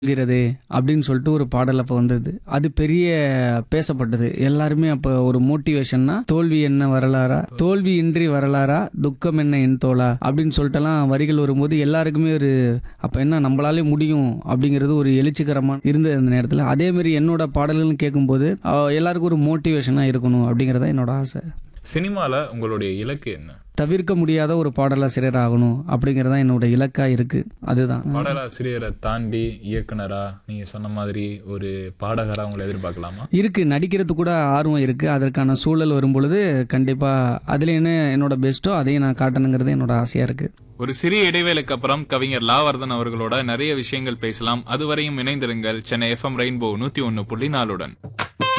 கிறது அப்படின்னு சொல்லிட்டு ஒரு பாடல் அப்போ வந்தது அது பெரிய பேசப்பட்டது எல்லாருமே அப்போ ஒரு மோட்டிவேஷன்னா தோல்வி என்ன வரலாறா தோல்வி இன்றி வரலாறா துக்கம் என்ன என் தோளா அப்படின்னு சொல்லிட்டுலாம் வரிகள் வரும்போது எல்லாருக்குமே ஒரு அப்போ என்ன நம்மளாலே முடியும் அப்படிங்கிறது ஒரு எழுச்சிகரமாக இருந்தது அந்த நேரத்தில் அதே மாதிரி என்னோட பாடல்களும் கேட்கும்போது அஹ், எல்லாருக்கும் ஒரு மோட்டிவேஷனாக இருக்கணும் அப்படிங்கிறத என்னோட ஆசை சினிமால உங்களுடைய இலக்கு என்ன தவிர்க்க முடியாத ஒரு பாடலாசிரியர் ஆகணும் அப்படிங்கிறது தான் என்னோட இலக்காக இருக்குது அதுதான் பாடலாசிரியரை தாண்டி இயக்குனரா நீங்க சொன்ன மாதிரி ஒரு பாடகரா உங்களை எதிர்பார்க்கலாமா இருக்கு நடிக்கிறது கூட ஆர்வம் இருக்கு அதற்கான சூழல் வரும்பொழுது கண்டிப்பா அதுல என்ன என்னோட பெஸ்ட்டோ அதையும் நான் காட்டணுங்கிறது என்னோட ஆசையா இருக்கு ஒரு சிறிய இடைவேளைக்கு அப்புறம் கவிஞர் லாவர்தன் அவர்களோட நிறைய விஷயங்கள் பேசலாம் அதுவரையும் இணைந்திருங்கள் சென்னை எஃப்எம் ரெயின்போ நூத்தி ஒன்னு புள்ளி நாலுடன்